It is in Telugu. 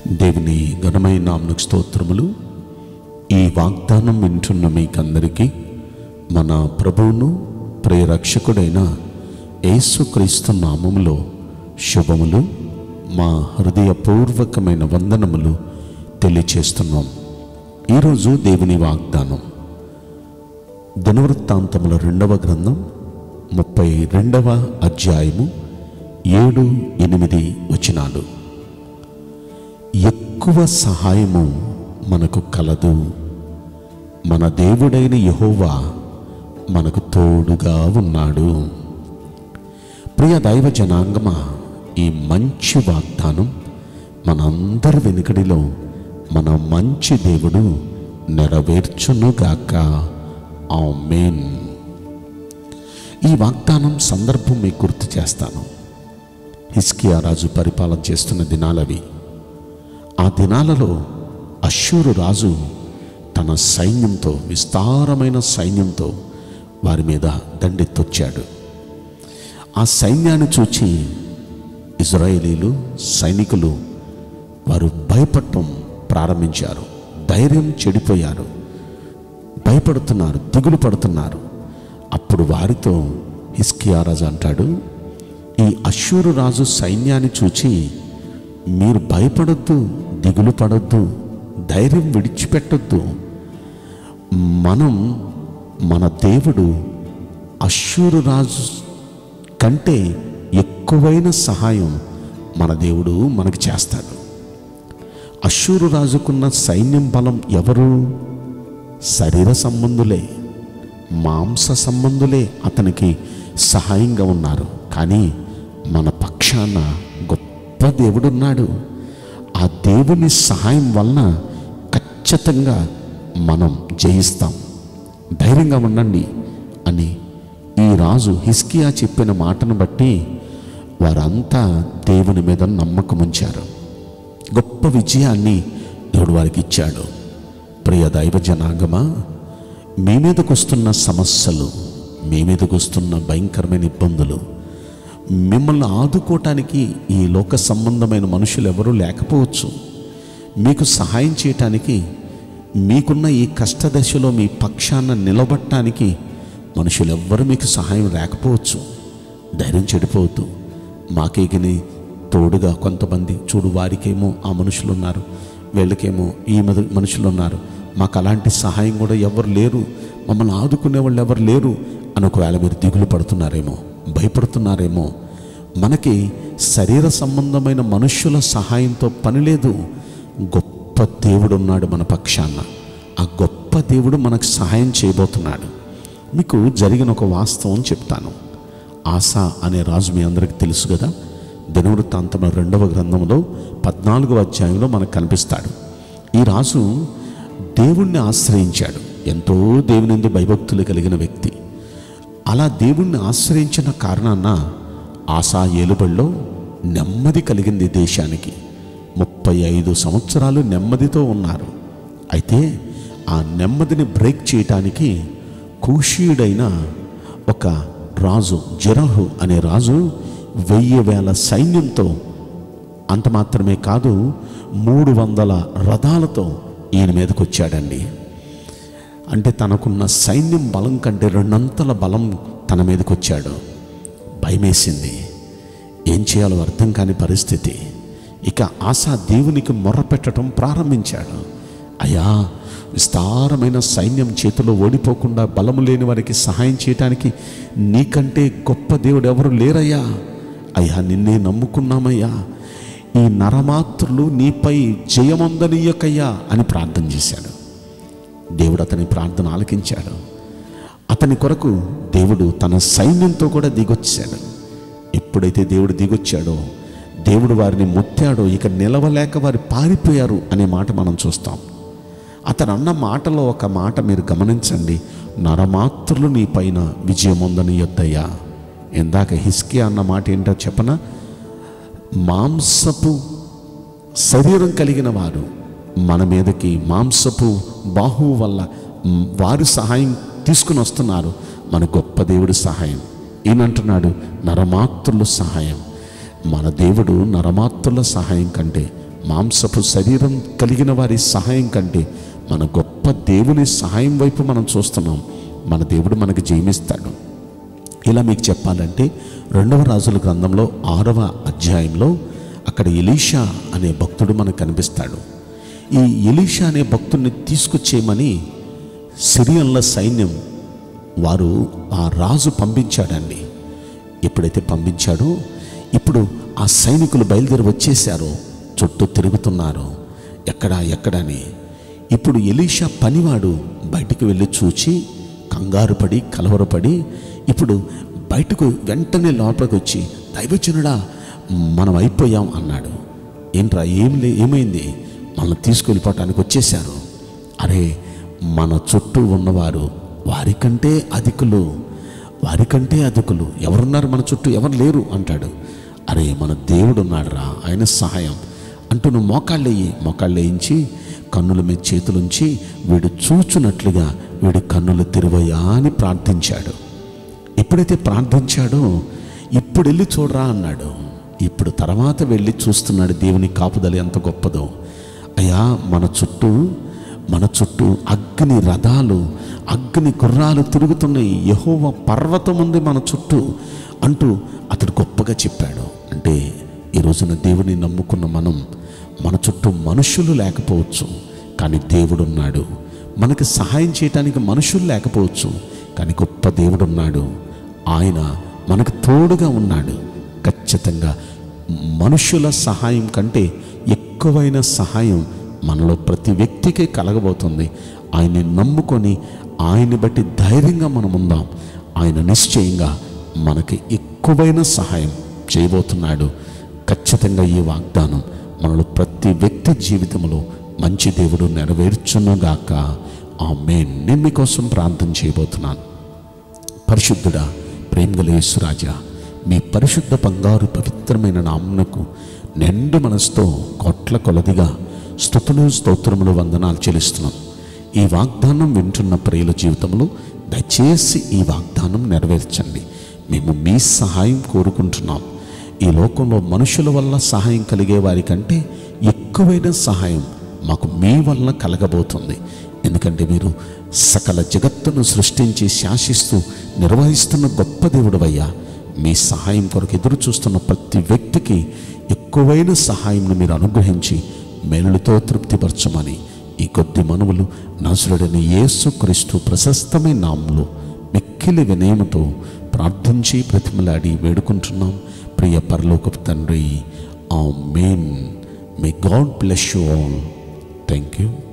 దేవుని ఘనమైన నామకు స్తోత్రములు ఈ వాగ్దానం వింటున్న మీకందరికీ మన ప్రభువును ప్రియరక్షకుడైన యేసుక్రీస్తు నామములో శుభములు మా హృదయపూర్వకమైన వందనములు తెలియచేస్తున్నాం ఈరోజు దేవుని వాగ్దానం దినవృత్తాంతముల రెండవ గ్రంథం ముప్పై రెండవ అధ్యాయము ఏడు ఎనిమిది వచనాలు ఎక్కువ సహాయము మనకు కలదు మన దేవుడైన యెహోవా మనకు తోడుగా ఉన్నాడు ప్రియ దైవ జనాంగమా ఈ మంచి వాగ్దానం మనందరి వెనుకడిలో మన మంచి దేవుడు నెరవేర్చునుగాక ఆమేన్ ఈ వాగ్దానం సందర్భం మీకు గుర్తు చేస్తాను హిస్కియా రాజు పరిపాలన చేస్తున్న దినాలవి ఆ దినాలలో అశ్షూరు రాజు తన సైన్యంతో విస్తారమైన సైన్యంతో వారి మీద దండెత్తొచ్చాడు ఆ సైన్యాన్ని చూచి ఇజ్రాయేలీలు సైనికులు వారు భయపడటం ప్రారంభించారు ధైర్యం చెడిపోయారు భయపడుతున్నారు దిగులు పడుతున్నారు అప్పుడు వారితో హిస్కియా రాజు అంటాడు ఈ అశ్షూరు రాజు సైన్యాన్ని చూచి మీరు భయపడొద్దు దిగులు పడొద్దు ధైర్యం విడిచిపెట్టొద్దు మనం మన దేవుడు అశ్షూరు రాజు కంటే ఎక్కువైన సహాయం మన దేవుడు మనకు చేస్తాడు అశ్షూరు రాజుకున్న సైన్యం బలం ఎవరు శరీర సంబంధులే మాంస సంబంధులే అతనికి సహాయంగా ఉన్నారు కానీ మన పక్షాన గొప్ప దేవుడున్నాడు ఆ దేవుని సహాయం వలన ఖచ్చితంగా మనం జయిస్తాం ధైర్యంగా ఉండండి అని ఈ రాజు హిస్కియా చెప్పిన మాటను బట్టి వారంతా దేవుని మీద నమ్మకం ఉంచారు గొప్ప విజయాన్ని దేవుడు వారికి ఇచ్చాడు ప్రియ దైవ జనాంగమా మీ మీదకు వస్తున్న సమస్యలు మీ మీదకు వస్తున్న భయంకరమైన ఇబ్బందులు మిమ్మల్ని ఆదుకోవటానికి ఈ లోక సంబంధమైన మనుషులు ఎవరూ లేకపోవచ్చు మీకు సహాయం చేయటానికి మీకున్న ఈ కష్టదశలో మీ పక్షాన నిలబట్టడానికి మనుషులు ఎవ్వరూ మీకు సహాయం లేకపోవచ్చు ధైర్యం చెడిపోవద్దు మాకేగిని తోడుగా కొంతమంది చూడు వారికేమో ఆ మనుషులు ఉన్నారు వీళ్ళకేమో ఈ మద- మనుషులు ఉన్నారు మాకు అలాంటి సహాయం కూడా ఎవరు లేరు మమ్మల్ని ఆదుకునే వాళ్ళు ఎవరు లేరు అని ఒకవేళ మీరు దిగులు పడుతున్నారేమో భయపడుతున్నారేమో మనకి శరీర సంబంధమైన మనుష్యుల సహాయంతో పని లేదు గొప్ప దేవుడు ఉన్నాడు మన పక్షాన ఆ గొప్ప దేవుడు మనకు సహాయం చేయబోతున్నాడు మీకు జరిగిన ఒక వాస్తవం చెప్తాను ఆశ అనే రాజు మీ అందరికీ తెలుసు కదా దినవృత్తాంతం రెండవ గ్రంథంలో పద్నాలుగవ అధ్యాయంలో మనకు కనిపిస్తాడు ఈ రాజు దేవుణ్ణి ఆశ్రయించాడు ఎంతో దేవుని యందు భయభక్తులు కలిగిన వ్యక్తి అలా దేవుణ్ణి ఆశ్రయించిన కారణాన ఆశా ఏలుబడిలో నెమ్మది కలిగింది దేశానికి ముప్పై ఐదు సంవత్సరాలు నెమ్మదితో ఉన్నారు అయితే ఆ నెమ్మదిని బ్రేక్ చేయటానికి కూషీయుడైన ఒక రాజు జరహు అనే రాజు వెయ్యి వేల సైన్యంతో అంత మాత్రమే కాదు మూడు వందల రథాలతో ఈయన మీదకి వచ్చాడండి అంటే తనకున్న సైన్యం బలం కంటే రెండంతల బలం తన మీదకి వచ్చాడు భయమేసింది ఏం చేయాలో అర్థం కాని పరిస్థితి ఇక ఆశా దేవునికి మొర్రపెట్టడం ప్రారంభించాడు అయ్యా విస్తారమైన సైన్యం చేతిలో ఓడిపోకుండా బలము లేని వారికి సహాయం చేయటానికి నీకంటే గొప్ప దేవుడు ఎవరు లేరయ్యా అయ్యా నిన్నే నమ్ముకున్నామయ్యా ఈ నరమాత్రులు నీపై జయమొందనీయకయ్యా అని ప్రార్థన చేశాడు దేవుడు అతని ప్రార్థన ఆలకించాడు అతని కొరకు దేవుడు తన సైన్యంతో కూడా దిగొచ్చాడు ఎప్పుడైతే దేవుడు దిగొచ్చాడో దేవుడు వారిని మొత్తాడో ఇక నిలవలేక వారు పారిపోయారు అనే మాట మనం చూస్తాం అతను అన్న మాటలో ఒక మాట మీరు గమనించండి నరమాత్రులు నీ పైన విజయమొందని యొద్దయ్యా ఇందాక హిస్కి అన్న మాట ఏంటో చెప్పనా మాంసపు శరీరం కలిగిన వారు మన మీదకి మాంసపు బాహువు వల్ల మ్, వారి సహాయం తీసుకుని వస్తున్నారు మన గొప్ప దేవుడి సహాయం ఈయనంటున్నాడు నరమాత్రుల సహాయం మన దేవుడు నరమాత్రుల సహాయం కంటే మాంసపు శరీరం కలిగిన వారి సహాయం కంటే మన గొప్ప దేవుని సహాయం వైపు మనం చూస్తున్నాం మన దేవుడు మనకు జయమిస్తాడు ఇలా మీకు చెప్పాలంటే రెండవ రాజుల గ్రంథంలో ఆరవ అధ్యాయంలో అక్కడ ఎలీషా అనే భక్తుడు మనకు కనిపిస్తాడు ఈ ఎలీషా అనే భక్తుడిని తీసుకొచ్చేయమని సిరియన్ల సైన్యం వారు ఆ రాజు పంపించాడండి ఎప్పుడైతే పంపించాడో ఇప్పుడు ఆ సైనికులు బయలుదేరి వచ్చేసారో చుట్టూ తిరుగుతున్నారు ఎక్కడా ఎక్కడని ఇప్పుడు ఎలీషా పనివాడు బయటికి వెళ్ళి చూచి కంగారు పడి కలవరపడి ఇప్పుడు బయటకు వెంటనే లోపలికి వచ్చి దైవజనుడా మనం అయిపోయాం అన్నాడు ఏంట్రా ఏం లే ఏమైంది మనల్ని తీసుకెళ్ళిపోవటానికి వచ్చేసారు అరే మన చుట్టూ ఉన్నవారు వారికంటే అధికులు వారికంటే అధికులు ఎవరున్నారు మన చుట్టూ ఎవరు లేరు అంటాడు అరే మన దేవుడు ఉన్నాడురా ఆయన సహాయం అంటూ నువ్వు మోకాళ్ళేయి మోకాళ్ళు వేయించి కన్నుల మీద చేతులుంచి వీడు చూచున్నట్లుగా వీడి కన్నులు తెరువయ్యా అని ప్రార్థించాడు ఎప్పుడైతే ప్రార్థించాడో ఇప్పుడు వెళ్ళి చూడరా అన్నాడు ఇప్పుడు తర్వాత వెళ్ళి చూస్తున్నాడు దేవుని కాపుదల ఎంత గొప్పదో అయ్యా మన చుట్టూ మన చుట్టూ అగ్ని రథాలు అగ్ని గుర్రాలు తిరుగుతున్నాయి యహోవ పర్వతం ఉంది మన చుట్టూ అంటూ అతడు గొప్పగా చెప్పాడు అంటే ఈ రోజున దేవుని నమ్ముకున్న మనం మన చుట్టూ మనుషులు లేకపోవచ్చు కానీ దేవుడు ఉన్నాడు మనకి సహాయం చేయటానికి మనుషులు లేకపోవచ్చు కానీ గొప్ప దేవుడు ఉన్నాడు ఆయన మనకు తోడుగా ఉన్నాడు ఖచ్చితంగా మనుషుల సహాయం కంటే ఎక్కువైన సహాయం మనలో ప్రతి వ్యక్తికి కలగబోతుంది ఆయన్ని నమ్ముకొని ఆయన్ని బట్టి ధైర్యంగా మనం ఉందాం ఆయన నిశ్చయంగా మనకి ఎక్కువైన సహాయం చేయబోతున్నాడు ఖచ్చితంగా ఈ వాగ్దానం మనలో ప్రతి వ్యక్తి జీవితంలో మంచి దేవుడు నెరవేర్చునుగాక ఆ మెయిన్ నేను మీకోసం ప్రార్థన చేయబోతున్నాను పరిశుద్ధుడా ప్రేమగల యేసురాజా మీ పరిశుద్ధ బంగారు పవిత్రమైన నామునకు నిండు మనసుతో కోట్ల కొలదిగా స్థుతులు స్తోత్రములు వందనాలు చెల్లిస్తున్నాం ఈ వాగ్దానం వింటున్న ప్రియుల జీవితంలో దయచేసి ఈ వాగ్దానం నెరవేర్చండి మేము మీ సహాయం కోరుకుంటున్నాం ఈ లోకంలో మనుషుల వల్ల సహాయం కలిగే వారి కంటే ఎక్కువైన సహాయం మాకు మీ వల్ల కలగబోతుంది ఎందుకంటే మీరు సకల జగత్తును సృష్టించి శాసిస్తూ నిర్వహిస్తున్న గొప్ప దేవుడవయ్యా మీ సహాయం కొరకు ఎదురు చూస్తున్న ప్రతి వ్యక్తికి ఎక్కువైన సహాయంను మీరు అనుగ్రహించి మేలులతో తృప్తిపరచమని ఈ కొద్ది మనువులు నసురుడైన యేసు క్రీస్తు ప్రశస్తమైన నామంలో మిక్కిలి వినయముతో ప్రార్థించి ప్రతిమలాడి వేడుకుంటున్నాం ప్రియ పరలోకపు తండ్రి amen may God bless you all thank you